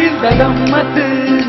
ಅಡಿಲ್ ಗಮ್ಮತ್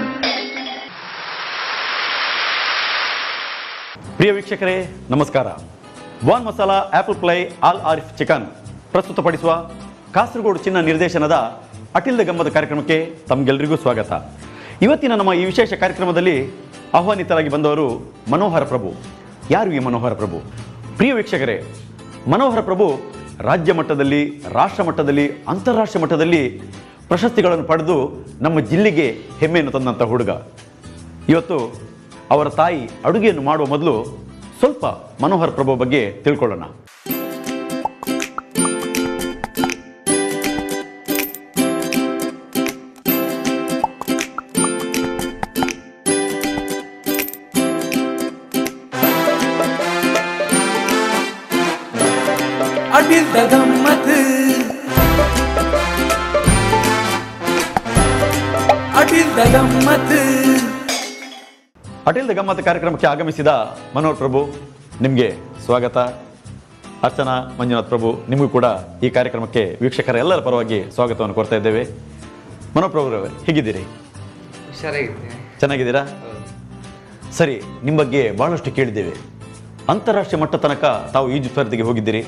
ಪ್ರಿಯ ವೀಕ್ಷಕರೇ ನಮಸ್ಕಾರ ವಾನ್ ಮಸಾಲಾ ಆಪಲ್ ಫ್ಲೈ ಆಲ್ ಆರಿಫ್ ಚಿಕನ್ ಪ್ರಸ್ತುತಪಡಿಸುವ ಕಾಸರಗೋಡು ಚಿನ್ನ ನಿರ್ದೇಶನದ ಅಟಿಲ್ ದ ಗಮ್ಮದ ಕಾರ್ಯಕ್ರಮಕ್ಕೆ ತಮಗೆಲ್ಲರಿಗೂ ಸ್ವಾಗತ ಇವತ್ತಿನ ನಮ್ಮ ಈ ವಿಶೇಷ ಕಾರ್ಯಕ್ರಮದಲ್ಲಿ ಆಹ್ವಾನಿತರಾಗಿ ಬಂದವರು ಮನೋಹರ ಪ್ರಭು ಯಾರು ಈ ಮನೋಹರ ಪ್ರಭು ಪ್ರಿಯ ವೀಕ್ಷಕರೇ ಮನೋಹರ ಪ್ರಭು ರಾಜ್ಯ ಮಟ್ಟದಲ್ಲಿ ರಾಷ್ಟ್ರ ಮಟ್ಟದಲ್ಲಿ ಅಂತಾರಾಷ್ಟ್ರೀಯ ಮಟ್ಟದಲ್ಲಿ ಪ್ರಶಸ್ತಿಗಳನ್ನು ಪಡೆದು ನಮ್ಮ ಜಿಲ್ಲೆಗೆ ಹೆಮ್ಮೆಯನ್ನು ತಂದಂಥ ಹುಡುಗ ಇವತ್ತು ಅವರ ತಾಯಿ ಅಡುಗೆಯನ್ನು ಮಾಡುವ ಮೊದಲು ಸ್ವಲ್ಪ ಮನೋಹರ್ ಪ್ರಭು ಬಗ್ಗೆ ತಿಳ್ಕೊಳ್ಳೋಣ ಅಡಿಲ್ ಗಮ್ಮತ್ ಅಡಿಲ್ ಗಮ್ಮತ್ ಅಟಲ್ ದ ಗಮ್ಮತ್ ಕಾರ್ಯಕ್ರಮಕ್ಕೆ ಆಗಮಿಸಿದ ಮನೋಹರ್ ಪ್ರಭು ನಿಮಗೆ ಸ್ವಾಗತ ಅರ್ಚನಾ ಮಂಜುನಾಥ್ ಪ್ರಭು ನಿಮಗೂ ಕೂಡ ಈ ಕಾರ್ಯಕ್ರಮಕ್ಕೆ ವೀಕ್ಷಕರ ಎಲ್ಲರ ಪರವಾಗಿ ಸ್ವಾಗತವನ್ನು ಕೋರ್ತಾ ಇದ್ದೇವೆ ಮನೋಹರ್ ಪ್ರಭುರವರೇ ಹೇಗಿದ್ದೀರಿ ಹುಷಾರಾಗಿದ್ದೀನಿ ಚೆನ್ನಾಗಿದ್ದೀರಾ ಸರಿ ನಿಮ್ಮ ಬಗ್ಗೆ ಬಹಳಷ್ಟು ಕೇಳಿದ್ದೇವೆ ಅಂತಾರಾಷ್ಟ್ರೀಯ ಮಟ್ಟ ತನಕ ತಾವು ಈಜು ಸ್ಪರ್ಧೆಗೆ ಹೋಗಿದ್ದೀರಿ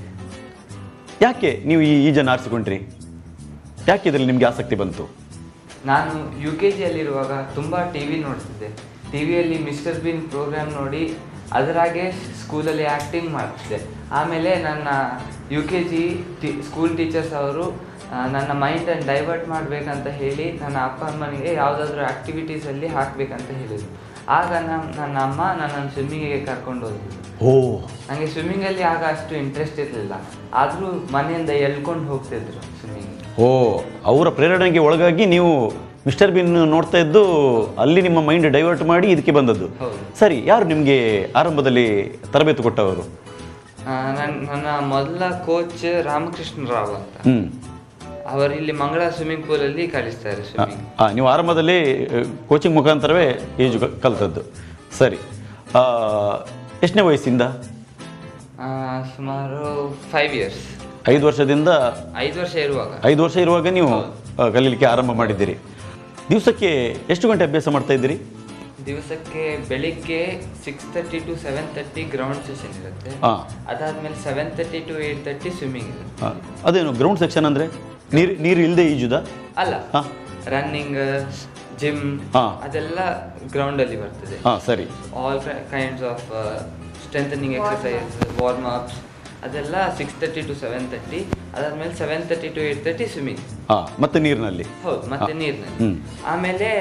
ಯಾಕೆ ನೀವು ಈ ಈಜನ್ನು ಆರಿಸಿಕೊಂಡ್ರಿ ಯಾಕೆ ಇದರಲ್ಲಿ ನಿಮಗೆ ಆಸಕ್ತಿ ಬಂತು ನಾನು ಯು ಕೆ ಜಿಯಲ್ಲಿರುವಾಗ ತುಂಬ ಟಿ ವಿ ನೋಡ್ತಿದ್ದೆ ಟಿ ವಿಯಲ್ಲಿ ಮಿಸ್ಟರ್ ಬಿನ್ ಪ್ರೋಗ್ರಾಮ್ ನೋಡಿ ಅದರಾಗೆ ಸ್ಕೂಲಲ್ಲಿ ಆ್ಯಕ್ಟಿಂಗ್ ಮಾಡ್ತಿದ್ದೆ ಆಮೇಲೆ ನನ್ನ U K G T school teachers ಅವರು ಆ, ನನ್ನ ಮೈಂಡನ್ನು ಡೈವರ್ಟ್ ಮಾಡಬೇಕಂತ ಹೇಳಿ ನನ್ನ ಅಪ್ಪ ಅಮ್ಮನಿಗೆ ಯಾವುದಾದ್ರೂ ಆ್ಯಕ್ಟಿವಿಟೀಸಲ್ಲಿ ಹಾಕಬೇಕಂತ ಹೇಳಿದರು ಆಗ ನಮ್ಮ ನನ್ನ ಅಮ್ಮ ನನ್ನನ್ನು ಸ್ವಿಮ್ಮಿಂಗಿಗೆ ಕರ್ಕೊಂಡು ಹೋದ್ರು ಓ ನನಗೆ ಸ್ವಿಮ್ಮಿಂಗಲ್ಲಿ ಆಗ ಅಷ್ಟು ಇಂಟ್ರೆಸ್ಟ್ ಇರಲಿಲ್ಲ ಆದರೂ ಮನೆಯಿಂದ ಎಳ್ಕೊಂಡು ಹೋಗ್ತಿದ್ರು ಸ್ವಿಮ್ಮಿಂಗ್ ಓ ಅವರ ಪ್ರೇರಣೆಗೆ ಒಳಗಾಗಿ ನೀವು ಮಿಸ್ಟರ್ ಬಿನ್ ನೋಡ್ತಾ ಇದ್ದು ಅಲ್ಲಿ ನಿಮ್ಮ ಮೈಂಡ್ ಡೈವರ್ಟ್ ಮಾಡಿ ಇದಕ್ಕೆ ಬಂದದ್ದು ಹೌದು. ಸರಿ ಯಾರು ನಿಮಗೆ ಆರಂಭದಲ್ಲಿ ತರಬೇತಿ ಕೊಟ್ಟವರು ನನ್ನ ನನ್ನ ಮೊದಲ ಕೋಚ್ ರಾಮಕೃಷ್ಣ ರಾವ್ ಅಂತ ಹ್ಮ್ ಅವರು ಇಲ್ಲಿ ಮಂಗಳ ಸ್ವಿಮ್ಮಿಂಗ್ ಪೂಲಲ್ಲಿ ಕಲಿಸ್ತಾರೆ ಆ, ಸ್ವಿಮ್ಮಿಂಗ್ ಆ, ನೀವು ಆರಂಭದಲ್ಲಿ ಕೋಚಿಂಗ್ ಮುಖಾಂತರವೇ ಈಜು ಕ- ಕಲ್ತದ್ದು ಸರಿ ಆ, ಎಷ್ಟನೇ ವಯಸ್ಸಿಂದ ಸುಮಾರು ಫೈವ್ ಇಯರ್ಸ್ ಐದು ವರ್ಷದಿಂದ ಐದು ವರ್ಷ ಇರುವಾಗ ಐದು ವರ್ಷ ಇರುವಾಗ ನೀವು ಆ, ಕಲೀಲಿಕ್ಕೆ ಆರಂಭ ಮಾಡಿದ್ದೀರಿ ದಿವಸಕ್ಕೆ ಎಷ್ಟು ಗಂಟೆ ಅಭ್ಯಾಸ ಮಾಡ್ತಾ ಇದ್ದೀರಿ ದಿವಸಕ್ಕೆ ಬೆಳಿಗ್ಗೆ six thirty to seven thirty ground session ಇರುತ್ತೆ ಹಾ. ಅದಾದ್ಮೇಲೆ seven thirty to eight thirty swimming ಇರುತ್ತೆ ಆ, ಅದೇನು ಗ್ರೌಂಡ್ ಸೆಕ್ಷನ್ ಅಂದರೆ ನೀರು ನೀರು ಇಲ್ಲದೆ ಈಜುದಾ ಅಲ್ಲ ಹಾ. ರನ್ನಿಂಗ್ ಜಿಮ್ ಹಾ. ಅದೆಲ್ಲ ಗ್ರೌಂಡಲ್ಲಿ ಬರ್ತದೆ ಹಾಂ ಸರಿ all kinds of strengthening exercise warm ups ಅದೆಲ್ಲ six thirty to seven thirty ಅದಾದ್ಮೇಲೆ seven thirty to eight thirty swimming ಹಾಂ ಮತ್ತೆ ನೀರಿನಲ್ಲಿ ಹೌದು ಮತ್ತೆ ಹಾ. ನೀರಿನಲ್ಲಿ ಹ್ಮ್. ಆಮೇಲೆ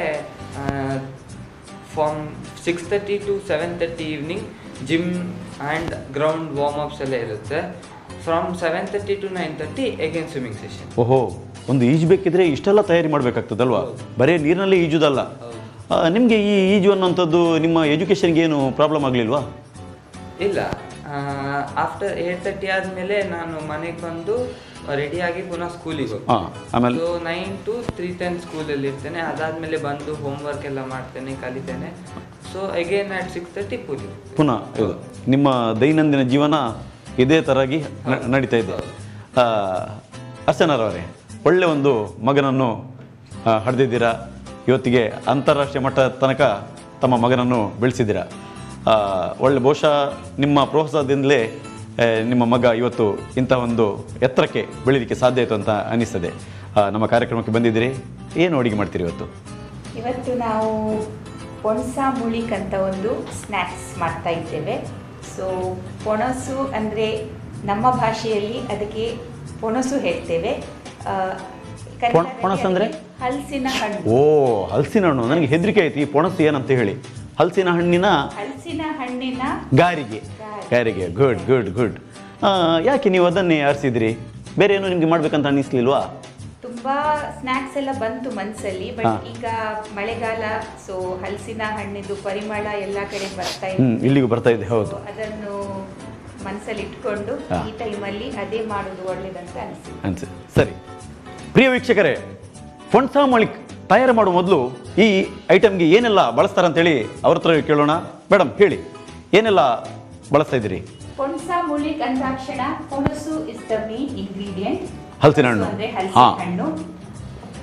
from six thirty to seven thirty evening gym and ground warm ups ಎಲ್ಲ ಇರುತ್ತೆ from seven thirty to nine thirty again swimming session ಓಹೋ ಒಂದು ಈಜಬೇಕಿದ್ರೆ ಇಷ್ಟೆಲ್ಲ ತಯಾರಿ ಮಾಡಬೇಕಾಗ್ತದಲ್ವಾ ಬರೀ ನೀರಿನಲ್ಲೇ ಈಜುದಲ್ಲ ಹೌದು. ನಿಮಗೆ ಈ ಈಜು ಅನ್ನೋಂಥದ್ದು ನಿಮ್ಮ ಎಜುಕೇಷನ್ಗೆ ಏನು ಪ್ರಾಬ್ಲಮ್ ಆಗಲಿಲ್ವಾ ಇಲ್ಲ ಆಫ್ಟರ್ ಏಟ್ ತರ್ಟಿ ಆದಮೇಲೆ ನಾನು ಮನೆಗೆ ಬಂದು ರೆಡಿಯಾಗಿ ಪುನಃ ಸ್ಕೂಲಿಗೆ ಹೋಗ್ತೀನಿ ಹಾಂ ಆಮೇಲೆ so nine to three ten ಸ್ಕೂಲಲ್ಲಿ ಇರ್ತೇನೆ ಅದಾದ್ಮೇಲೆ ಬಂದು ಹೋಮ್ವರ್ಕ್ ಎಲ್ಲ ಮಾಡ್ತೇನೆ ಕಲಿತೇನೆ so again at six thirty ಪೂಜೆ ಪುನಃ ಇದು ನಿಮ್ಮ ದೈನಂದಿನ ಜೀವನ ಇದೇ ಥರಾಗಿ ನ- ನಡೀತಾ ಇದೆ ಆ, ಅರ್ಚನಾರವರೇ ಒಳ್ಳೆ ಒಂದು ಮಗನನ್ನು ಆ, ಹಡೆದಿದ್ದೀರಾ ಇವತ್ತಿಗೆ ಅಂತಾರಾಷ್ಟ್ರೀಯ ಮಟ್ಟ ತನಕ ತಮ್ಮ ಮಗನನ್ನು ಬೆಳೆಸಿದ್ದೀರಾ ಆ, ಒಳ್ಳೆ ಬಹುಶಃ ನಿಮ್ಮ ಪ್ರೋತ್ಸಾಹದಿಂದಲೇ ಆ, ನಿಮ್ಮ ಮಗ ಇವತ್ತು ಇಂಥ ಒಂದು ಎತ್ತರಕ್ಕೆ ಬೆಳೀಲಿಕ್ಕೆ ಸಾಧ್ಯ ಆಯಿತು ಅಂತ ಅನಿಸ್ತದೆ ಆ, ನಮ್ಮ ಕಾರ್ಯಕ್ರಮಕ್ಕೆ ಬಂದಿದ್ದೀರಿ ಏನು ಅಡುಗೆ ಮಾಡ್ತೀರಿ ಇವತ್ತು ಇವತ್ತು ನಾವು ಪೊಣಸ ಮುಳಿಕ್ ಅಂತ ಒಂದು ಸ್ನ್ಯಾಕ್ಸ್ ಮಾಡ್ತಾ ಇದ್ದೇವೆ ಸೊ ಪೊಣಸು ಅಂದರೆ ನಮ್ಮ ಭಾಷೆಯಲ್ಲಿ ಅದಕ್ಕೆ ಪೊಣಸು ಹೇಳ್ತೇವೆ ಆ, ಕನ್ನಡದಲ್ಲಿ ಪೊಣ- ಪೊಣಸು ಅಂದ್ರೆ? ಅದಕ್ಕೆ ಹಲಸಿನ ಹಣ್ಣು ಓ ಹಲಸಿನ ಹಣ್ಣು ನನಗೆ ಹೆದರಿಕೆ ಆಯ್ತು ಈ ಪೊಣಸು ಏನಂತ ಹೇಳಿ ಹಲಸಿನ ಹಣ್ಣಿನ ಹಲಸಿನ ಹಣ್ಣಿನ ಗಾರಿಗೆ ಗಾರಿಗೆ ಗುಡ್ ಗುಡ್ ಗುಡ್ ಯಾಕೆ ನೀವು ಅದನ್ನೇ ಆರಿಸಿದ್ರಿ ಬೇರೆ ಏನು ನಿಮಗೆ ಮಾಡ್ಬೇಕಂತ ಅನ್ನಿಸ್ಲಿಲ್ವಾ ತುಂಬಾ ಸ್ನ್ಯಾಕ್ಸ್ ಎಲ್ಲ ಬಂತು ಮನ್ಸಲ್ಲಿ ಬಟ್ ಹಾ. ಈಗ ಮಳೆಗಾಲ ಸೊ ಹಲಸಿನ ಹಣ್ಣಿದು ಪರಿಮಳ ಎಲ್ಲ ಕಡೆ ಬರ್ತಾ ಹ್ಮ್ ಇದೆ ಇಲ್ಲಿಗೂ ಬರ್ತಾ ಇದೆ ಹೌದು So, ಅದನ್ನು ಮನಸ್ಸಲ್ಲಿ ಇಟ್ಕೊಂಡು ಹಾ. ಈ ಟೈಮಲ್ಲಿ ಅದೇ ಮಾಡೋದು ಒಳ್ಳೇದಂತ ಅನಿಸಿದೆ ಅನ್ಸಿ ಸರಿ ಪ್ರಿಯ ವೀಕ್ಷಕರೇ ಫೊಣ್ಸಾ ಮಳಿಕ್ ತಯಾರು ಮಾಡುವ ಮೊದಲು ಈ ಐಟಮ್ಗೆ ಏನೆಲ್ಲ ಬಳಸ್ತಾರೆ ಅಂತೇಳಿ ಅವ್ರ ಹತ್ರ ಕೇಳೋಣ ಮೇಡಮ್ ಹೇಳಿ ಏನೆಲ್ಲ ಬಳಸ್ತಾ ಇದ್ದೀರಿ ಪೊಣಸ ಮುಳಿಕ್ ಅಂದಾಕ್ಷಣ ಪೊಣಸು ಇಸ್ ದ ಮೇನ್ ಇಂಗ್ರೀಡಿಯಂಟ್ ಹಲಸಿನ ಹಣ್ಣು ಅಂದ್ರೆ ಹಾ ಹಲಸಿನ ಹಣ್ಣು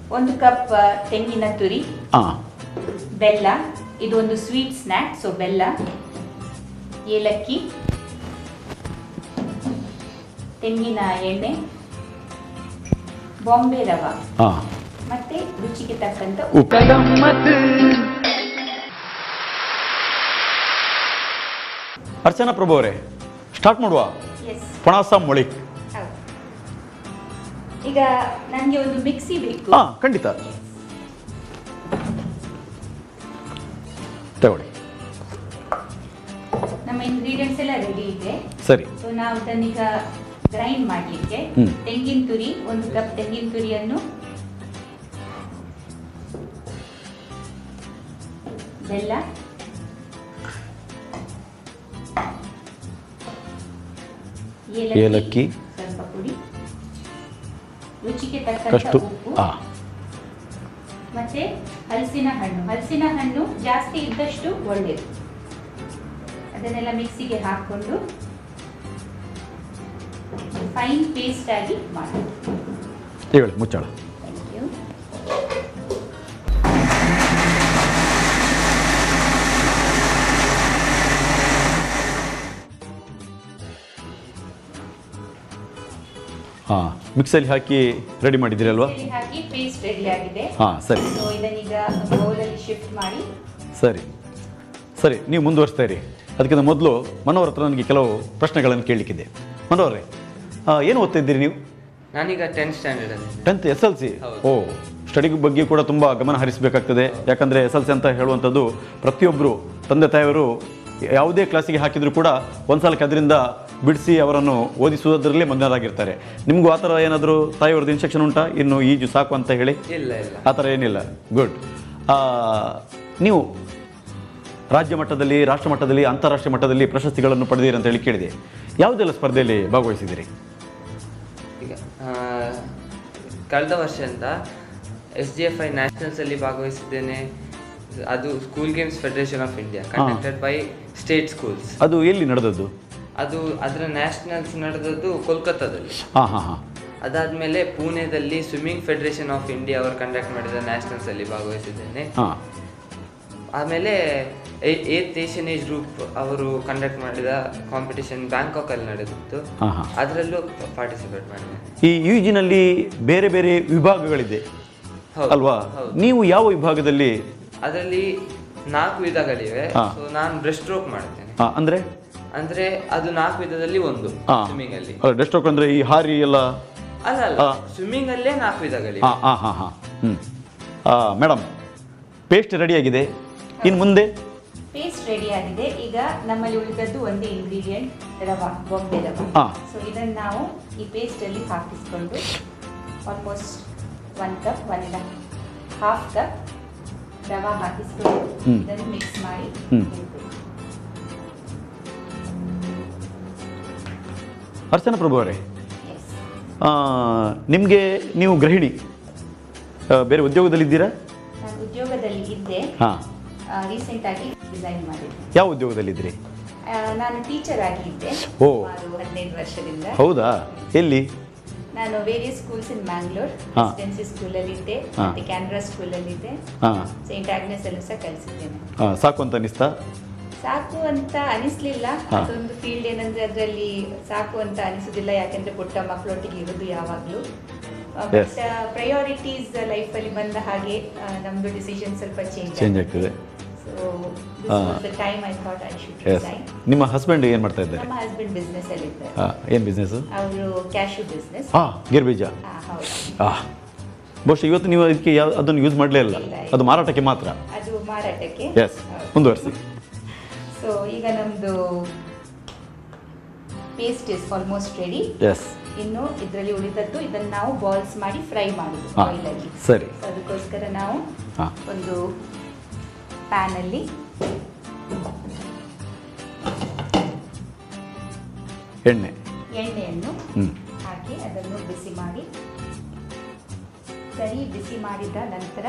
ಒಂದು ಕಪ್ ತೆಂಗಿನ ತುರಿ ಹಾಂ ಬೆಲ್ಲ ಇದು ಒಂದು ಸ್ವೀಟ್ ಸ್ನ್ಯಾಕ್ ಸೊ ಬೆಲ್ಲ ಏಲಕ್ಕಿ ತೆಂಗಿನ ಎಣ್ಣೆ ಬಾಂಬೆ ರವ ಹಾಂ ಮತ್ತೆ ರುಚಿಗೆ ತಕ್ಕಂತ ಉಪ್ಪು ಗಮ್ಮತ್ ಅರ್ಚನಾ ಪ್ರಭು ಅವರೇ ಸ್ಟಾರ್ಟ್ ಮಾಡುವ ಎಸ್ ಪಣಾಸ ಮೊಳಿಕ್ ಈಗ ನನಗೆ ಒಂದು ಮಿಕ್ಸಿ ಬೇಕು ಹಾಂ ಖಂಡಿತ ತಗೊಳ್ಳಿ ನಮ್ಮ ಇಂಗ್ರೀಡಿಯೆಂಟ್ಸ್ ಎಲ್ಲ ರೆಡಿ ಇದೆ ಸರಿ ಸೊ ನಾವು ಇದನ್ನೀಗ ಗ್ರೈಂಡ್ ಮಾಡಲಿಕ್ಕೆ ಹ್ಮ್. ತೆಂಗಿನ ತುರಿ ಒಂದು ಕಪ್ ತೆಂಗಿನ ತುರಿಯನ್ನು ಬೆಲ್ಲ ಏಲಕ್ಕಿ. ಸ್ವಲ್ಪ ಪುಡಿ ರುಚಿಗೆ ತಕ್ಕಂತ ಕಷ್ಟು ಉಪ್ಪು ಹಾಂ ಮತ್ತೆ ಹಲಸಿನ ಹಣ್ಣು ಹಲಸಿನ ಹಣ್ಣು ಜಾಸ್ತಿ ಇದ್ದಷ್ಟು ಒಳ್ಳೆಯದು ಅದನ್ನೆಲ್ಲ ಮಿಕ್ಸಿಗೆ ಹಾಕೊಂಡು ಫೈನ್ ಪೇಸ್ಟ್ ಆಗಿ ಮಾಡಿ ಹೇಳಿ ಮುಚ್ಚಾಳ ಥ್ಯಾಂಕ್ ಯು ಹಾಂ ಮಿಕ್ಸಲ್ಲಿ ಹಾಕಿ ರೆಡಿ ಮಾಡಿದ್ದೀರಲ್ವಾ ಇದರಲ್ಲಿ ಹಾಕಿ ಪೇಸ್ಟ್ ರೆಡಿ ಆಗಿದೆ ಹಾಂ ಸರಿ ಸೊ ಇದನ್ನೀಗ ಬೌಲಲ್ಲಿ ಶಿಫ್ಟ್ ಮಾಡಿ ಸರಿ ಸರಿ ನೀವು ಮುಂದುವರಿಸ್ತಾ ಇರಿ ಅದಕ್ಕಿಂತ ಮೊದಲು ಮನೋಹರ್ ಹತ್ರ ನನಗೆ ಕೆಲವು ಪ್ರಶ್ನೆಗಳನ್ನು ಕೇಳಲಿಕ್ಕಿದೆ ಮನೋಹರೇ ಆ, ಏನು ಓದ್ತಾ ಇದ್ದೀರಿ ನೀವು ನಾನೀಗ ಟೆಂತ್ ಸ್ಟ್ಯಾಂಡರ್ಡ್ ಅಲ್ಲಿ ಟೆಂತ್ ಎಸ್ ಎಲ್ ಸಿ ಹೌದು. ಓ ಸ್ಟಡಿ ಬಗ್ಗೆ ಕೂಡ ತುಂಬ ಗಮನ ಹರಿಸಬೇಕಾಗ್ತದೆ ಯಾಕಂದರೆ ಎಸ್ ಎಲ್ ಸಿ ಅಂತ ಹೇಳುವಂಥದ್ದು ಪ್ರತಿಯೊಬ್ಬರು ತಂದೆ ತಾಯಿಯವರು ಯಾವುದೇ ಕ್ಲಾಸಿಗೆ ಹಾಕಿದರೂ ಕೂಡ ಒಂದು ಸಲಕ್ಕೆ ಅದರಿಂದ ಬಿಡಿಸಿ ಅವರನ್ನು ಓದಿಸುವುದರಲ್ಲೇ ಮಗ್ನರಾಗಿರ್ತಾರೆ ನಿಮಗೂ ಆ ಥರ ಏನಾದರೂ ತಾಯಿಯವ್ರದ್ದು ಇನ್ಸ್ಟ್ರಕ್ಷನ್ ಉಂಟಾ ಇನ್ನು ಈಜು ಸಾಕು ಅಂತ ಹೇಳಿ ಇಲ್ಲ ಇಲ್ಲ ಆ ಥರ ಏನಿಲ್ಲ ಗುಡ್ ನೀವು ರಾಜ್ಯ ಮಟ್ಟದಲ್ಲಿ ರಾಷ್ಟ್ರ ಮಟ್ಟದಲ್ಲಿ ಅಂತಾರಾಷ್ಟ್ರೀಯ ಮಟ್ಟದಲ್ಲಿ ಪ್ರಶಸ್ತಿಗಳನ್ನು ಪಡೆದಿರಿ ಅಂತ ಹೇಳಿ ಕೇಳಿದೆ ಯಾವುದೆಲ್ಲ ಸ್ಪರ್ಧೆಯಲ್ಲಿ ಭಾಗವಹಿಸಿದ್ದೀರಿ ಈಗ ಆ, ಕಳೆದ ವರ್ಷದಿಂದ ಎಸ್ ಜಿ ಎಫ್ ಐ ನ್ಯಾಷನಲ್ಸಲ್ಲಿ ಭಾಗವಹಿಸಿದ್ದೇನೆ ಅದು school games federation of India conducted by state schools ಅದು ಎಲ್ಲಿ ನಡೆದದ್ದು ಅದು ಅದರ ನ್ಯಾಷನಲ್ಸ್ ನಡೆದದ್ದು ಕೋಲ್ಕತ್ತಾದಲ್ಲಿ ಹಾಂ ಹಾಂ ಹಾಂ ಅದಾದಮೇಲೆ ಪುಣೆದಲ್ಲಿ ಸ್ವಿಮ್ಮಿಂಗ್ ಫೆಡರೇಷನ್ ಆಫ್ ಇಂಡಿಯಾ ಅವರು ಕಂಡಕ್ಟ್ ಮಾಡಿದ ನ್ಯಾಷನಲ್ಸಲ್ಲಿ ಭಾಗವಹಿಸಿದ್ದೇನೆ ಹಾಂ ಆಮೇಲೆ ಏತ್ ಏಷ್ಯನ್ ಏಜ್ ಗ್ರೂಪ್ ಅವರು ಕಂಡಕ್ಟ್ ಮಾಡಿದ ಕಾಂಪಿಟಿಷನ್ ಬ್ಯಾಂಕಾಕಲ್ಲಿ ನಡೆದಿತ್ತು ಹಾಂ ಹಾಂ ಅದರಲ್ಲೂ ಪಾರ್ಟಿಸಿಪೇಟ್ ಮಾಡಿದೆ ಈ ಯುಜಿನಲ್ಲಿ ಬೇರೆ ಬೇರೆ ವಿಭಾಗಗಳಿದೆ ಹೌದು, ಅಲ್ವಾ ಹೌದು. ನೀವು ಯಾವ ವಿಭಾಗದಲ್ಲಿ ಅದರಲ್ಲಿ ನಾಲ್ಕು ವಿಧಗಳಿವೆ ಹಾ. ಸೊ ನಾನು ಬ್ರೆಸ್ಟ್ ಸ್ಟ್ರೋಕ್ ಮಾಡ್ತೇನೆ ಆ, ಅಂದ್ರೆ ಅಂದ್ರೆ ಅದು ನಾಲ್ಕು ವಿಧದಲ್ಲಿ ಒಂದು ಹಾಂ ಸ್ವಿಮ್ಮಿಂಗ್ ಅಲ್ಲಿ ಡೆಸ್ಟೋಕ್ ಅಂದ್ರೆ ಈ ಹಾರಿ ಎಲ್ಲ ಅಲ್ಲ ಅಲ್ಲ ಹಾ. ಸ್ವಿಮ್ಮಿಂಗ್ ಅಲ್ಲೇ ನಾಲ್ಕು ವಿಧಗಳಿವೆ ಹಾಂ ಹಾಂ ಹಾಂ ಹಾಂ ಹ್ಞೂ ಮೇಡಮ್ ಪೇಸ್ಟ್ ರೆಡಿಯಾಗಿದೆ ಇನ್ನು ಮುಂದೆ ಪೇಸ್ಟ್ ರೆಡಿ ಆಗಿದೆ ಈಗ ನಮ್ಮಲ್ಲಿ ಉಳಿದದ್ದು ಒಂದೇ ಇಂಗ್ರೀಡಿಯೆಂಟ್ ರವ ಬೊಂಬೆ ರವ ಹಾ. ಸೊ ಇದನ್ನು ನಾವು ಈ ಪೇಸ್ಟಲ್ಲಿ ಹಾಕಿಸ್ಕೊಂಡು almost one cup one half cup ರವ ಹಾಕಿಸ್ಕೊಂಡು ಹ್ಮ್. ಇದನ್ನು ಮಿಕ್ಸ್ ಮಾಡಿ ಹ್ಮ್. ಇಡ್ಬೇಕು. ಅರ್ಚನಾ ಪ್ರಭು ಅವರೇ Yes. ನಿಮಗೆ ನೀವು ಗೃಹಿಣಿ ಆ, ಬೇರೆ ಉದ್ಯೋಗದಲ್ಲಿದ್ದೀರಾ ನಾನು ಉದ್ಯೋಗದಲ್ಲಿ ಇದ್ದೆ ಹಾಂ ರೀಸೆಂಟ್ ಆಗಿ ರಿಸೈನ್ ಮಾಡಿದ್ದೆ ಯಾವ ಉದ್ಯೋಗದಲ್ಲಿದ್ದೀರಿ ಆ, ನಾನು ಟೀಚರ್ ಆಗಿದ್ದೆ ಓ. ಸುಮಾರು ಹದಿನೈದು ವರ್ಷದಿಂದ ಹೌದಾ ಎಲ್ಲಿ ನಾನು ವೇರಿಯಸ್ ಸ್ಕೂಲ್ಸ್ ಇನ್ ಮ್ಯಾಂಗ್ಳೂರ್ ಹಾ. ರೆಸಿಡೆನ್ಸಿ ಸ್ಕೂಲಲ್ಲಿ ಇದ್ದೆ ಹಾ. ಮತ್ತೆ ಕ್ಯಾನ್ರಾ ಸ್ಕೂಲಲ್ಲಿ ಇದ್ದೆ ಹಾಂ ಸೈಂಟ್ ಆಗ್ನೆಸ್ ಅಲ್ಲೂ ಸಹ ಕಲಿಸಿದ್ದೇನೆ ಹಾಂ ಸಾಕು ಅಂತ ಅನಿಸ್ತಾ ಸಾಕು ಅಂತ ಅನಿಸ್ಲಿಲ್ಲ ಹಾ. ಅದೊಂದು ಫೀಲ್ಡ್ ಏನಂದ್ರೆ ಅದರಲ್ಲಿ ಸಾಕು ಅಂತ ಅನಿಸುದಿಲ್ಲ ಯಾಕೆಂದ್ರೆ ಪುಟ್ಟ ಮಕ್ಕಳೊಟ್ಟಿಗೆ ಇರೋದು ಯಾವಾಗಲೂ Yes. ಪ್ರಯಾರಿಟೀಸ್ ಲೈಫಲ್ಲಿ ಬಂದ ಹಾಗೆ ಆ, ನಮ್ದು ಡಿಸಿಷನ್ ಸ್ವಲ್ಪ ಚೇಂಜ್ ಚೇಂಜ್ ಆಗ್ತದೆ ಸೊ ಹಾ. Time I thought I should ಎಸ್ ರಿಸೈನ್ ನಿಮ್ಮ ಹಸ್ಬೆಂಡ್ ಏನು ಮಾಡ್ತಾ ಇದ್ದಾರೆ ನಮ್ಮ ಹಸ್ಬೆಂಡ್ ಬಿಸ್ನೆಸ್ ಅಲ್ಲಿ ಇದ್ದಾರೆ ಹಾಂ ಏನು ಬಿಸ್ನೆಸ್ಸು ಅವರು ಕ್ಯಾಶು ಬಿಸ್ನೆಸ್ ಹಾಂ ಗೇರ್ ಬೀಜ ಹೌದು ಆಹ್ ಬಹುಶಃ ಇವತ್ತು ನೀವು ಅದಕ್ಕೆ ಯಾವ ಅದನ್ನು ಯೂಸ್ ಮಾಡಲೇ ಇಲ್ಲ ಇಲ್ಲ. ಅದು ಮಾರಾಟಕ್ಕೆ ಮಾತ್ರ ಅದು ಮಾರಾಟಕ್ಕೆ ಎಸ್ ಮುಂದುವರಿಸಿ ಸೊ ಈಗ ನಮ್ದು ಪೇಸ್ಟ್ ಇಸ್ ಆಲ್ಮೋಸ್ಟ್ ರೆಡಿ ಎಸ್ ಇನ್ನು ಇದರಲ್ಲಿ ಉಳಿದದ್ದು ಇದನ್ನು ನಾವು ಬಾಲ್ಸ್ ಮಾಡಿ ಫ್ರೈ ಮಾಡುದು ಹಾಂ ಆಯಿಲಲ್ಲಿ ಸರಿ ಸೊ ಅದಕ್ಕೋಸ್ಕರ ನಾವು ಹಾಂ ಒಂದು ಪ್ಯಾನಲ್ಲಿ ಎಣ್ಣೆ ಎಣ್ಣೆಯನ್ನು ಹ್ಞೂ ಹಾಕಿ ಅದನ್ನು ಬಿಸಿ ಮಾಡಿ ಸರಿ ಬಿಸಿ ಮಾಡಿದ ನಂತರ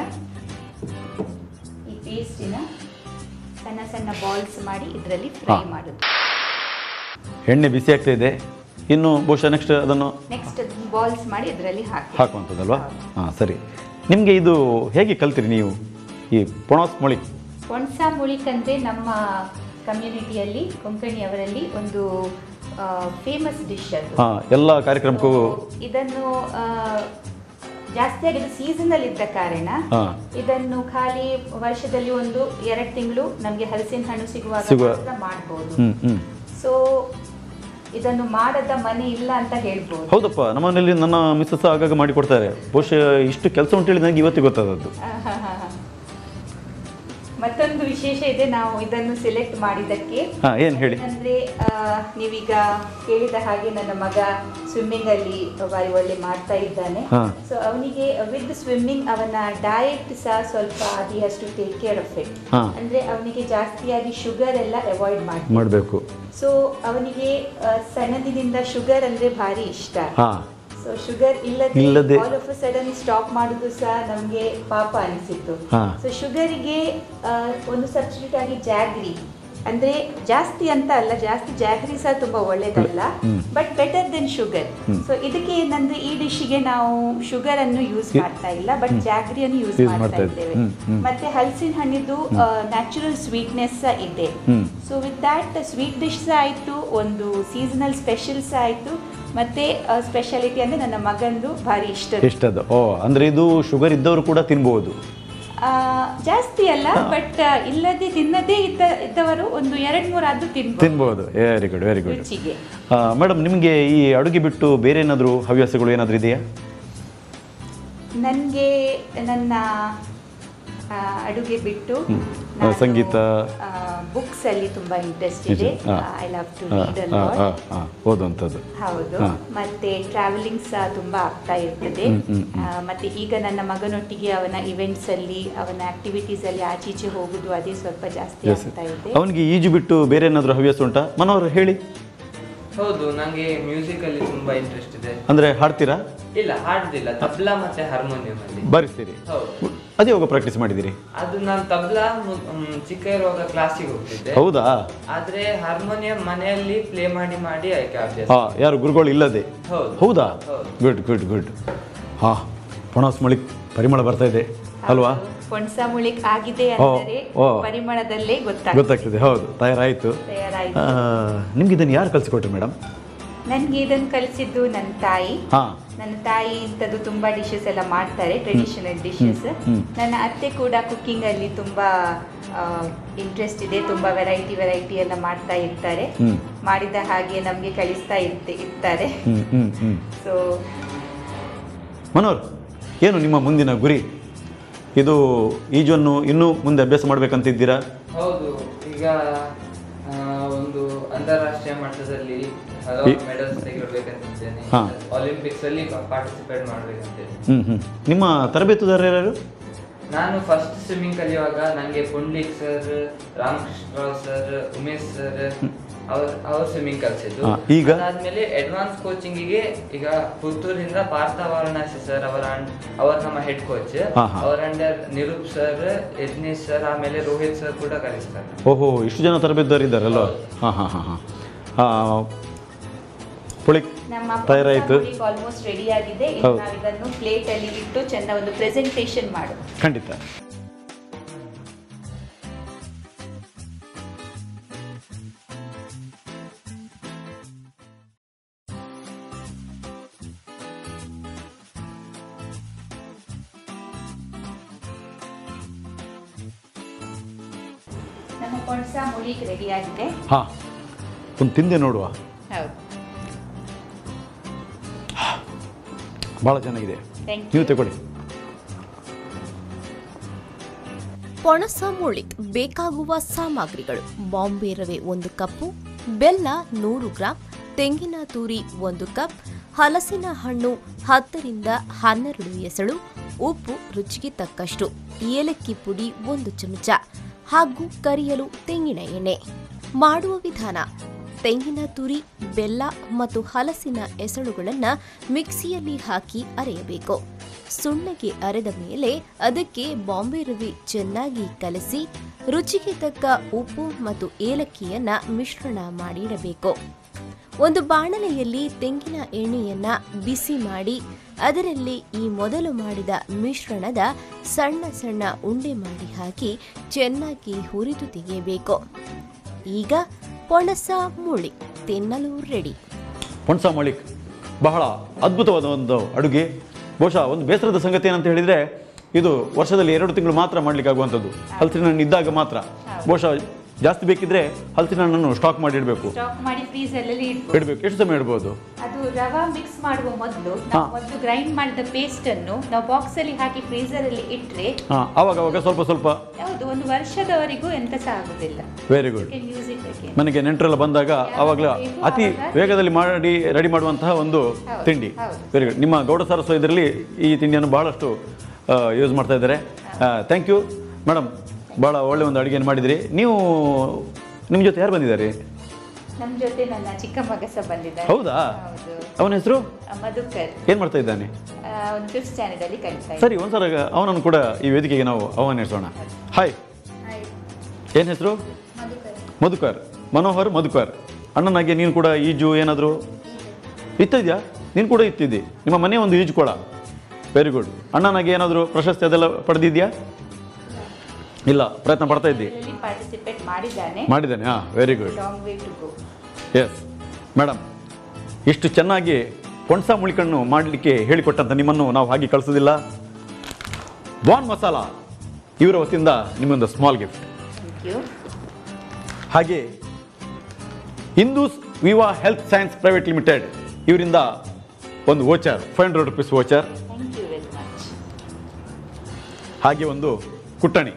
ಈ ಪೇಸ್ಟಿನ ಸಣ್ಣ ಸಣ್ಣ ಬಾಲ್ಸ್ ಮಾಡಿ ಇದರಲ್ಲಿ ಫ್ರೈ ಹಾ. ಮಾಡೋದು ಎಣ್ಣೆ ಬಿಸಿ ಆಗ್ತಾ ಇದೆ ಇನ್ನು ಬಹುಶಃ ನೆಕ್ಸ್ಟ್ ಅದನ್ನು ನೆಕ್ಸ್ಟ್ ಬಾಲ್ಸ್ ಮಾಡಿ ಇದರಲ್ಲಿ ಹಾಕಿ ಹಾಕುವಂಥದ್ದಲ್ವಾ ಹಾಂ ಸರಿ ನಿಮಗೆ ಇದು ಹೇಗೆ ಕಲ್ತಿರಿ ನೀವು ಈ ಪೊಣಾಸ್ ಮೊಳಿ ಒಣಸ ಮುಳಿಕ್ ಅಂದರೆ ನಮ್ಮ ಕಮ್ಯುನಿಟಿಯಲ್ಲಿ ಕೊಂಕಣಿಯವರಲ್ಲಿ ಒಂದು ಫೇಮಸ್ ಡಿಶ್ ಅದು ಹಾಂ ಎಲ್ಲ ಕಾರ್ಯಕ್ರಮಕ್ಕೂ ಇದನ್ನು ಆ, ಜಾಸ್ತಿಯಾಗಿ ಇದು ಸೀಸನಲ್ ಇದ್ದ ಕಾರಣ ಹಾಂ ಇದನ್ನು ಖಾಲಿ ವರ್ಷದಲ್ಲಿ ಒಂದು ಎರಡು ತಿಂಗಳು ನಮಗೆ ಹಲಸಿನ ಹಣ್ಣು ಸಿಗುವಾಗ ಸಿಗುವ- ಮಾತ್ರ ಮಾಡ್ಬೋದು ಹ್ಞೂ ಹ್ಞೂ ಸೊ ಇದನ್ನು ಮಾಡದ ಮನೆ ಇಲ್ಲ ಅಂತ ಹೇಳ್ಬೋದು ಹೌದಪ್ಪ ನಮ್ಮ ಮನೆಯಲ್ಲಿ ನನ್ನ ಮಿಸ್ಸಸ್ ಆಗಾಗ ಮಾಡಿಕೊಡ್ತಾರೆ ಬಹುಶಃ ಇಷ್ಟು ಕೆಲಸ ಉಂಟೇಳಿ ನನಗೆ ಇವತ್ತಿಗೆ ಗೊತ್ತಾದದ್ದು ಆಹಾಹಾಹಾ. ಮತ್ತೊಂದು ವಿಶೇಷ ಇದೆ ನಾವು ಇದನ್ನು ಸೆಲೆಕ್ಟ್ ಮಾಡಿದ್ದಕ್ಕೆ ಹಾಂ ಏನು ಹೇಳಿ ಅಂದ್ರೆ ಆ, ನೀವೀಗ ಕೇಳಿದ ಹಾಗೆ ನನ್ನ ಮಗ ಸ್ವಿಮ್ಮಿಂಗ್ ಅಲ್ಲಿ ಬಾರಿ ಒಳ್ಳೆ ಮಾಡ್ತಾ ಇದ್ದಾನೆ ಹಾ. ಸೊ ಅವನಿಗೆ ವಿತ್ ಸ್ವಿಮ್ಮಿಂಗ್ ಅವನ ಡಯಟ್ ಸಹ ಸ್ವಲ್ಪ he has to take care of it ಹಾ. ಅಂದ್ರೆ ಅವನಿಗೆ ಜಾಸ್ತಿಯಾಗಿ ಶುಗರ್ ಎಲ್ಲ ಅವಾಯ್ಡ್ ಮಾಡಿ ಮಾಡಬೇಕು ಸೊ ಅವನಿಗೆ ಆ, ಸಣ್ಣದಿನಿಂದ ಶುಗರ್ ಅಂದ್ರೆ ಭಾರಿ ಇಷ್ಟ ಹಾಂ ಸೊ ಶುಗರ್ ಇಲ್ಲದೆ- ಇಲ್ಲದೆ ಆಲ್ ಆಫ್ ಸಡನ್ ಸ್ಟಾಪ್ ಮಾಡುದು ಸಹ ನಮಗೆ ಪಾಪ ಅನಿಸಿತ್ತು ಹಾ. ಸೊ ಶುಗರಿಗೆ ಒಂದು ಸಬ್ಸ್ಟಿಟ್ಯೂಟ್ ಆಗಿ ಜಾಗ್ರಿ ಅಂದ್ರೆ ಜಾಸ್ತಿ ಅಂತ ಅಲ್ಲ ಜಾಸ್ತಿ ಜಾಗ್ರಿ ಸಹ ತುಂಬಾ ಒಳ್ಳೇದಲ್ಲ ಹ್ಮ್. But better than sugar hmm. So ಇದಕ್ಕೆ ಏನಂದ್ರೆ ಈ ಡಿಶ್ಗೆ ನಾವು ಶುಗರ್ ಅನ್ನು ಯೂಸ್ ಇ- ಮಾಡ್ತಾ ಇಲ್ಲ ಬಟ್ ಹ್ಮ್. ಜಾಗ್ರಿಯನ್ನು ಯೂಸ್ Use ಮಾಡ್ತಾ ಮಾಡ್ತಾ ಇದ್ದೀವಿ. ಇದ್ದೇವೆ ಹ್ಮ್, ಹ್ಮ್. ಮತ್ತೆ ಹಲಸಿನ ಹಣ್ಣಿದ್ದು ನ್ಯಾಚುರಲ್ ಸ್ವೀಟ್ನೆಸ್ ಇದೆ ಹ್ಮ್. So with that sweet dish ಸಹ ಆಯಿತು ಒಂದು ಸೀಸನಲ್ ಸ್ಪೆಷಲ್ ಸಹ ಆಯಿತು ಮತ್ತೆ ಸ್ಪೆಷಾಲಿಟಿ ಅಂದರೆ ನನ್ನ ಮಗಂದು ಭಾರಿ ಇಷ್ಟ ಎಷ್ಟದು ಓ ಅಂದರೆ ಇದು ಶುಗರ್ ಇದ್ದವರು ಕೂಡ ತಿನ್ಬೋದು ಆ, ಜಾಸ್ತಿ ಅಲ್ಲ ಬಟ್ ಇಲ್ಲದೆ ತಿನ್ನದೇ ಇದ್ದ ಇದ್ದವರು ಒಂದು ಎರಡು ಮೂರು ಆದ್ರೂ ತಿನ್ಬೋದು ತಿನ್ಬೋದು ವೆರಿ ಗುಡ್ ವೆರಿ ಗುಡ್ ರುಚಿಗೆ ಮೇಡಮ್ ನಿಮಗೆ ಈ ಅಡುಗೆ ಬಿಟ್ಟು ಬೇರೆ ಏನಾದರೂ ಹವ್ಯಾಸಗಳು ಏನಾದರೂ ಇದೆಯಾ ನನಗೆ ನನ್ನ ಆ, ಅಡುಗೆ ಬಿಟ್ಟು ಹ್ಮ್. ಆ, ಸಂಗೀತ? ಬುಕ್ಸ್ ಅಲ್ಲಿ ತುಂಬಾ ಇಂಟ್ರೆಸ್ಟ್ ನಿಜ? ಇದೆ ಹಾ. ಐ ಲವ್ ಟು ಹಾಂ ರೀಡ್ ಹಾಂ ಹಾಂ ಹಾಂ ಓದುವಂಥದ್ದು ಹೌದು ಹಾ. ಮತ್ತೆ ಟ್ರಾವೆಲಿಂಗ್ ಸಹ ತುಂಬಾ ಆಗ್ತಾ ಇರ್ತದೆ ಹ್ಮ್, ಹ್ಮ್, ಹ್ಮ್. ಆ, ಮತ್ತೆ ಈಗ ನನ್ನ ಮಗನೊಟ್ಟಿಗೆ ಅವನ ಇವೆಂಟ್ಸ್ ಅಲ್ಲಿ ಅವನ ಆಕ್ಟಿವಿಟೀಸ್ ಅಲ್ಲಿ ಆಚೀಚೆ ಹೋಗುದು ಅದೇ ಸ್ವಲ್ಪ ಜಾಸ್ತಿ ಎಸ್ ಆಗ್ತಾ ಇದೆ ಅವನಿಗೆ ಈಜು ಬಿಟ್ಟು ಬೇರೆ ಏನಾದರೂ ಹವ್ಯಾಸ ಉಂಟಾ ಮನೋಹರ್ ಹೇಳಿ ಹೌದು ನಂಗೆ ಮ್ಯೂಸಿಕ್ ಅಲ್ಲಿ ತುಂಬಾ ಇಂಟ್ರೆಸ್ಟ್ ಇದೆ ಅಂದರೆ ಹಾಡ್ತೀರಾ ಇಲ್ಲ ಹಾಡುದಿಲ್ಲ ತಬ್ಲಾ ಮತ್ತೆ ಹಾರ್ಮೋನಿಯಂ ಅಲ್ಲಿ ಬಾರಿಸ್ತೀರಿ ಹೌದು ಅದೇ ಹೋಗ ಪ್ರಾಕ್ಟೀಸ್ ಮಾಡಿದ್ದೀರಿ ಅದು ನಾನು ತಬ್ಲಾ ಮು- ಮ್, ಚಿಕ್ಕ ಇರುವಾಗ ಕ್ಲಾಸಿಗೆ ಹೋಗ್ತಿದ್ದೆ ಹೌದಾ ಆದ್ರೆ ಹಾರ್ಮೋನಿಯಂ ಮನೆಯಲ್ಲಿ ಪ್ಲೇ ಮಾಡಿ ಮಾಡಿ ಆಯ್ಕೆ ಅಭ್ಯಾಸ ಹಾಂ ಯಾರು ಗುರುಗಳು ಇಲ್ಲದೆ ಹೌದು ಹೌದಾ ಹೌದು. ಗುಡ್ ಗುಡ್ ಗುಡ್ ಹಾಂ ಪೊಣಾಸ್ ಮಳಿ ಪರಿಮಳ ಬರ್ತಾ ಇದೆ ಅಲ್ವಾ ಪೊಣಸ ಮುಳಿಕ್ ಆಗಿದೆ ಓ, ಅಂದರೆ ಓ. ಪರಿಮಳದಲ್ಲೇ ಗೊತ್ತಾಗ್ತದೆ ಗೊತ್ತಾಗ್ತದೆ ಹೌದು ತಯಾರಾಯಿತು ತಯಾರಾಯ್ತು ನಿಮ್ಗೆ ಇದನ್ನು ಯಾರು ಕಲಿಸಿಕೊಟ್ರು ಮೇಡಮ್ ನನ್ಗೆ ಇದನ್ನು ಕಲಿಸಿದ್ದು ನನ್ನ ತಾಯಿ ಹಾಂ ನನ್ನ ತಾಯಿ ಇಂಥದ್ದು ತುಂಬಾ ಡಿಶಸ್ ಎಲ್ಲ ಮಾಡ್ತಾರೆ ಟ್ರೆಡಿಷನಲ್ ಡಿಶಸ್ ಹ್ಮ್, ಹ್ಮ್. ನನ್ನ ಅತ್ತೆ ಕೂಡ ಕುಕ್ಕಿಂಗ್ ಅಲ್ಲಿ ತುಂಬಾ ಇಂಟ್ರೆಸ್ಟ್ ಇದೆ ತುಂಬಾ ವೆರೈಟಿ ವೆರೈಟಿ ಎಲ್ಲ ಮಾಡ್ತಾ ಇರ್ತಾರೆ ಹ್ಞೂ ಮಾಡಿದ ಹಾಗೆ ನಮಗೆ ಕಳಿಸ್ತಾ ಇರ್ತೆ ಇರ್ತಾರೆ ಹ್ಞೂ ಹ್ಞೂ ಹ್ಞೂ ಸೊ ಮನೋಹರ್ ಏನು ನಿಮ್ಮ ಮುಂದಿನ ಗುರಿ ಇದು ಈಜನ್ನು ಇನ್ನೂ ಮುಂದೆ ಅಭ್ಯಾಸ ಮಾಡ್ಬೇಕಂತಿದ್ದೀರಾ ಹೌದು ಈಗ ಆ, ಒಂದು ಅಂತಾರಾಷ್ಟ್ರೀಯ ಮಟ್ಟದಲ್ಲಿ ಹಲವಾರು ಈ- ಮೆಡಲ್ಸ್ ತೆಗಿಬೇಕಂತಿದ್ದೇನೆ ಹಾ. ಒಲಿಂಪಿಕ್ಸ್ ಅಲ್ಲಿ ಪಾರ್ಟಿಸಿಪೇಟ್ ಮಾಡ್ಬೇಕಂತೇಳಿ ಹ್ಞೂ ಹ್ಞೂ ನಿಮ್ಮ ತರಬೇತುದಾರ ಯಾರು ನಾನು ಫಸ್ಟ್ ಸ್ವಿಮ್ಮಿಂಗ್ ಕಲಿಯುವಾಗ ನಂಗೆ Pundlik sir Ramakrishna Rao sir Umesh sir ಅವ್ರ ಅವ್ರ ಸ್ವಿಮ್ಮಿಂಗ್ ಕಲಿಸಿದ್ದು ಹಾ, ಈಗ? ಅದಾದ್ಮೇಲೆ ಅಡ್ವಾನ್ಸ್ ಕೋಚಿಂಗಿಗೆ ಈಗ ಪುತ್ತೂರಿಂದ ಪಾರ್ಥ ವಾರಣಾಸಿ ಸರ್ ಅವರ ಅಂ- ಅವರ ನಮ್ಮ ಹೆಡ್ ಕೋಚ್ ಹಾ, ಹಾ. ಅವರ under Nirup sir Yajnesh sir ಆಮೇಲೆ ರೋಹಿತ್ ಸರ್ ಕೂಡ ಕಲಿಸ್ತಾರೆ ಓಹೋ ಇಷ್ಟು ಜನ ತರಬೇತುದಾರ ಇದ್ದಾರಲ್ವ ಹಾಂ ಹಾಂ ಹಾಂ ಹಾಂ ಹಾಂ ಪುಳಿಕ್ ನಮ್ಮ ತಯಾರಾಯಿತು ಆಲ್ಮೋಸ್ಟ್ ರೆಡಿ ಆಗಿದೆ ಇನ್ನು ಹೌದು. ನಾವು ಇದನ್ನು ಪ್ಲೇಟ್ ಅಲ್ಲಿ ಇಟ್ಟು ಚೆಂದ ಒಂದು ಪ್ರೆಸೆಂಟೇಷನ್ ಮಾಡು ಖಂಡಿತ ನಮ್ಮ ಪೊಣಸ ಮುಳಿಕ್ ರೆಡಿ ಆಗಿದೆ ಹಾಂ ಒಂದು ತಿಂದೆ ನೋಡುವ ಹೌದು ಭಾಳ ಚೆನ್ನಾಗಿದೆ ಥ್ಯಾಂಕ್ ನೀವು ಯು ತಗೊಳ್ಳಿ ಪೊಣಸ ಮುಳಿಕ್ ಬೇಕಾಗುವ ಸಾಮಗ್ರಿಗಳು ಬಾಂಬೆ ರವೆ ಒಂದು ಕಪ್ಪು ಬೆಲ್ಲ ನೂರು ಗ್ರಾಂ ತೆಂಗಿನ ತುರಿ ಒಂದು ಕಪ್ ಹಲಸಿನ ಹಣ್ಣು ಹತ್ತರಿಂದ ಹನ್ನೆರಡು ಎಸಳು ಉಪ್ಪು ರುಚಿಗೆ ತಕ್ಕಷ್ಟು ಏಲಕ್ಕಿ ಪುಡಿ ಒಂದು ಚಮಚ ಹಾಗೂ ಕರಿಯಲು ತೆಂಗಿನ ಎಣ್ಣೆ ಮಾಡುವ ವಿಧಾನ ತೆಂಗಿನ ತುರಿ ಬೆಲ್ಲ ಮತ್ತು ಹಲಸಿನ ಎಸಳುಗಳನ್ನು ಮಿಕ್ಸಿಯಲ್ಲಿ ಹಾಕಿ ಅರೆಯಬೇಕು ಸುಣ್ಣಗೆ ಅರೆದ ಮೇಲೆ ಅದಕ್ಕೆ ಬಾಂಬೆ ರವೆ ಚೆನ್ನಾಗಿ ಕಲಸಿ ರುಚಿಗೆ ತಕ್ಕ ಉಪ್ಪು ಮತ್ತು ಏಲಕ್ಕಿಯನ್ನ ಮಿಶ್ರಣ ಮಾಡಿಡಬೇಕು ಒಂದು ಬಾಣಲೆಯಲ್ಲಿ ತೆಂಗಿನ ಎಣ್ಣೆಯನ್ನ ಬಿಸಿ ಮಾಡಿ ಅದರಲ್ಲಿ ಈ ಮೊದಲು ಮಾಡಿದ ಮಿಶ್ರಣದ ಸಣ್ಣ ಸಣ್ಣ ಉಂಡೆ ಮಾಡಿ ಹಾಕಿ ಚೆನ್ನಾಗಿ ಹುರಿದು ತೆಗೆಯಬೇಕು ಈಗ ಪೊಣಸ ಮುಳಿ ತಿನ್ನಲು ರೆಡಿ ಪೊಣಸ ಮಳಿಕ್ ಬಹಳ ಅದ್ಭುತವಾದ ಒಂದು ಅಡುಗೆ ಬಹುಶಃ ಒಂದು ಬೇಸರದ ಸಂಗತಿ ಏನಂತ ಹೇಳಿದರೆ ಇದು ವರ್ಷದಲ್ಲಿ ಎರಡು ತಿಂಗಳು ಮಾತ್ರ ಮಾಡ್ಲಿಕ್ಕೆ ಆಗುವಂಥದ್ದು ಹಲಸಿನ ಹಣ್ಣು ಇದ್ದಾಗ ಮಾತ್ರ ಬಹುಶಃ ಜಾಸ್ತಿ ಬೇಕಿದ್ರೆ ಹಲಸಿನ ಹಣ್ಣನ್ನು ಸ್ಟಾಕ್ ಮಾಡಿ ಇಡಬೇಕು ಸ್ಟಾಕ್ ಮಾಡಿ ಫ್ರೀಸರಲ್ಲಿ ಇಡ್ಬೋದು ಇಡಬೇಕು ಎಷ್ಟು ಸಮಯ ಇಡ್ಬೋದು ಅದು ರವಾ ಮಿಕ್ಸ್ ಮಾಡುವ ಮೊದಲು ಹಾ. ನಾವು ಮೊದಲು ಗ್ರೈಂಡ್ ಮಾಡಿದ ಪೇಸ್ಟ್ ಅನ್ನು ನಾವು ಬಾಕ್ಸ್ ಅಲ್ಲಿ ಹಾಕಿ ಫ್ರೀಸರ್ ಅಲ್ಲಿ ಇಟ್ರೆ ಹಾಂ ಆವಾಗ ಅವಾಗ ಸ್ವಲ್ಪ ಸ್ವಲ್ಪ ಹೌದು ಒಂದು ವರ್ಷದವರೆಗೂ ಎಂತ ಸಹ ಆಗುದಿಲ್ಲ very good can use it again ಮನೆಗೆ ನೆಂಟರೆಲ್ಲ ಬಂದಾಗ ಆವಾಗಲೇ ಅತಿ ವೇಗದಲ್ಲಿ ಮಾಡಿ ರೆಡಿ ಮಾಡುವಂತಹ ಒಂದು ಹೌದು, ತಿಂಡಿ ಹೌದು. ವೆರಿ ಗುಡ್ ನಿಮ್ಮ ಗೌಡ ಸರಸ್ವ ಇದರಲ್ಲಿ ಈ ತಿಂಡಿಯನ್ನು ಬಹಳಷ್ಟು ಯೂಸ್ ಮಾಡ್ತಾ ಇದ್ದಾರೆ ಥ್ಯಾಂಕ್ ಯು ಮೇಡಮ್ ಭಾಳ ಒಳ್ಳೆ ಒಂದು ಅಡುಗೆಯನ್ನು ಮಾಡಿದಿರಿ ನೀವು ನಿಮ್ಮ ಜೊತೆ ಯಾರು ಬಂದಿದ್ದಾರೆ ನಮ್ ಜೊತೆ ನನ್ನ ಚಿಕ್ಕ ಮಗ ಸಹ ಬಂದಿದ್ದಾನೆ ಹೌದಾ ಹೌದು ಅವನ ಹೆಸರು ಆ, ಮಧುಕರ್ ಏನು ಮಾಡ್ತಾ ಇದ್ದಾನೆ ಆ, ಒಂದು ಫಿಫ್ತ್ ಸ್ಟ್ಯಾಂಡರ್ಡ್ ಅಲ್ಲಿ ಕಲಿತಾ ಇದ್ದಾನೆ. ಸರಿ ಒಂದ್ಸಲ ಅವನನ್ನು ಕೂಡ ಈ ವೇದಿಕೆಗೆ ನಾವು ಆಹ್ವಾನಿಸೋಣ ಹಾಯ್ ಏನು ಹೆಸರು ಮಧುಕರ್ ಮನೋಹರ್ ಮಧುಕರ್ ಅಣ್ಣನಾಗೆ ನೀನು ಕೂಡ ಈಜು ಏನಾದರೂ ಇತ್ತಿದ್ಯಾ ನೀನು ಕೂಡ ಇತ್ತಿದ್ದಿ ನಿಮ್ಮ ಮನೆ ಒಂದು ಈಜು ಕೊಳ ವೆರಿ ಗುಡ್ ಅಣ್ಣನಾಗೆ ಏನಾದರೂ ಪ್ರಶಸ್ತಿ ಅದೆಲ್ಲ ಪಡೆದಿದ್ಯಾ ಇಲ್ಲ ಪ್ರಯತ್ನ ಪಡ್ತಾ ಇದ್ದಿ ಇದರಲ್ಲಿ ಪಾರ್ಟಿಸಿಪೇಟ್ ಮಾಡಿದ್ದಾನೆ ಮಾಡಿದ್ದಾನೆ ಹಾಂ very good long way to go yes madam ಇಷ್ಟು ಚೆನ್ನಾಗಿ ಪೊಣಸ ಮುಳಿಕಣ್ಣು ಮಾಡಲಿಕ್ಕೆ ಹೇಳಿಕೊಟ್ಟಂತ ನಿಮ್ಮನ್ನು ನಾವು ಹಾಗೆ ಕಳಿಸೋದಿಲ್ಲ ಬಾನ್ ಮಸಾಲ ಇವರ ವತಿಯಿಂದ ನಿಮ್ಮೊಂದು ಸ್ಮಾಲ್ ಗಿಫ್ಟ್ ಥ್ಯಾಂಕ್ ಯು ಹಾಗೆ Hindus Viva health science private limited ಇವರಿಂದ ಒಂದು voucher five hundred rupees voucher thank you very much ಹಾಗೆ ಒಂದು ಕುಟ್ಟಣಿ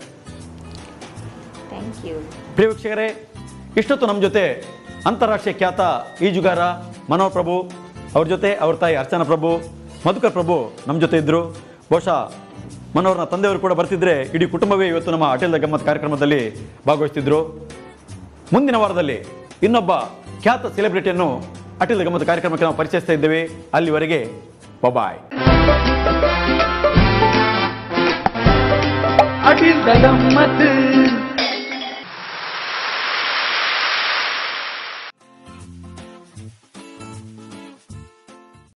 ಥ್ಯಾಂಕ್ ಯು ಪ್ರಿಯ ವೀಕ್ಷಕರೇ ಇಷ್ಟೊತ್ತು ನಮ್ಮ ಜೊತೆ ಅಂತಾರಾಷ್ಟ್ರೀಯ ಖ್ಯಾತ ಈಜುಗಾರ ಮನೋಹರ್ ಪ್ರಭು ಅವ್ರ ಜೊತೆ ಅವ್ರ ತಾಯಿ ಅರ್ಚನಾ ಪ್ರಭು ಮಧುಕರ್ ಪ್ರಭು ನಮ್ಮ ಜೊತೆ ಇದ್ದರು ಬಹುಶಃ ಮನೋಹರ್ನ ತಂದೆಯವರು ಕೂಡ ಬರ್ತಿದ್ರೆ ಇಡೀ ಕುಟುಂಬವೇ ಇವತ್ತು ನಮ್ಮ ಅಟಲ್ ದ ಗಮ್ಮತ್ ಕಾರ್ಯಕ್ರಮದಲ್ಲಿ ಭಾಗವಹಿಸ್ತಿದ್ರು ಮುಂದಿನ ವಾರದಲ್ಲಿ ಇನ್ನೊಬ್ಬ ಖ್ಯಾತ ಸೆಲೆಬ್ರಿಟಿಯನ್ನು ಅಟಲ್ ದ ಗಮ್ಮತ್ ಕಾರ್ಯಕ್ರಮಕ್ಕೆ ನಾವು ಪರಿಚಯಿಸ್ತಾ ಇದ್ದೇವೆ ಅಲ್ಲಿವರೆಗೆ ಬಬಾಯ್ ಅಡಿಲ್ ಗಮ್ಮತ್